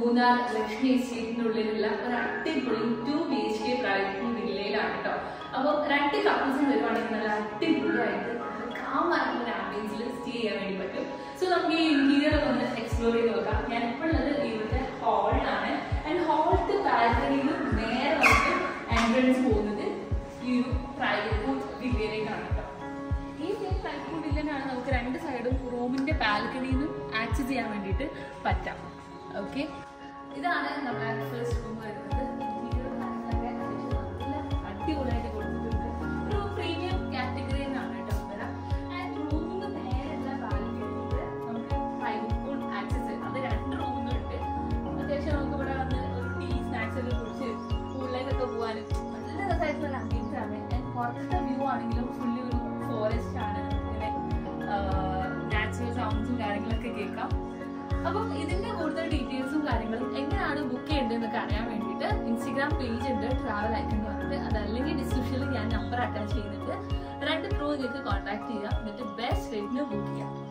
മൂന്നാർ ലക്ഷ്മി എസ്റ്റേറ്റിനുള്ളിലുള്ള ഒരു അടിപൊളി two B H K private വില്ലയിലാണ് കേട്ടോ അപ്പോൾ രണ്ട് കപ്പിൾസിന് വരുവാണെങ്കിൽ നല്ല അടിപൊളിയായിട്ട് കാമായിട്ടുള്ള ഒരു ആംബിയൻസിൽ സ്റ്റേ ചെയ്യാൻ വേണ്ടി പറ്റും സോ നമുക്ക് ഈ ഇന്റീരിയർ ഒന്ന് എക്സ്പ്ലോർ ചെയ്ത് നോക്കാം ഞാൻ ഇപ്പോൾ ഉള്ളത് ഇവിടുത്തെ ഹാളിലാണ് ആൻഡ് ഹാളിന്റെ ബാൽക്കണിയിൽ നേരെ നമുക്ക് എൻട്രൻസ് പോകുന്നത് ഈ ഒരു പ്രൈവറ്റ് വില്ലയിലേക്കാണ് കേട്ടോ ഈ സെയിം പ്രൈവറ്റ് വില്ലനാണ് നമുക്ക് രണ്ട് സൈഡും റൂമിന്റെ ബാൽക്കണിയിൽ നിന്നും ആക്സസ് ചെയ്യാൻ വേണ്ടിയിട്ട് പറ്റാം ഓക്കെ ഇതാണ് നമ്മുടെ ഫസ്റ്റ് റൂം വരുന്നത് Interior കാര്യങ്ങളൊക്കെ അത്യാവശ്യം നല്ല അടിപൊളിയായിട്ട് കൊടുത്തിട്ടുണ്ട് ഒരു പ്രീമിയം കാറ്റഗറി എന്നാണ് കേട്ടോ വരാം ആൻഡ് റൂമിൽ നിന്ന് നേരെയുള്ള ബാൽക്കണിയിൽ നമുക്ക് പ്രൈവറ്റ് പൂൾ ആക്സസ് അത് രണ്ട് റൂമിലും ഉണ്ട് അത്യാവശ്യം നമുക്ക് ഇവിടെ വന്ന് ഒരു ടീ സ്നാക്സ് ഒക്കെ കുടിച്ച് പൂളിലേക്കൊക്കെ പോകാൻ നല്ല രസമായിട്ടുള്ള ഒരു അംബിയൻസ് ആണ് ആൻഡ് പുറത്തെ വ്യൂ ആണെങ്കിലും ഫുള്ളി ഒരു ഫോറസ്റ്റ് ആണ് ഇങ്ങനെ നാച്ചുറൽ സൗണ്ട്സും കാര്യങ്ങളൊക്കെ കേൾക്കാം അപ്പം ഇതിന്റെ കൂടുതൽ ഡീറ്റെയിൽസും കാര്യങ്ങളും എങ്ങനെയാണ് ബുക്ക് ചെയ്യേണ്ടതെന്നൊക്കെ അറിയാൻ വേണ്ടിയിട്ട് ഇൻസ്റ്റഗ്രാം പേജ് ഉണ്ട് ട്രാവൽ ഐക്കൺ എന്ന് പറഞ്ഞിട്ട് അതല്ലെങ്കിൽ ഡിസ്ക്രിപ്ഷനിൽ ഞാൻ നമ്പർ അറ്റാച്ച് ചെയ്യുന്നുണ്ട് രണ്ട് ത്രൂ നിങ്ങൾക്ക് കോൺടാക്ട് ചെയ്യാം എന്നിട്ട് ബെസ്റ്റ് റേറ്റിന് ബുക്ക് ചെയ്യാം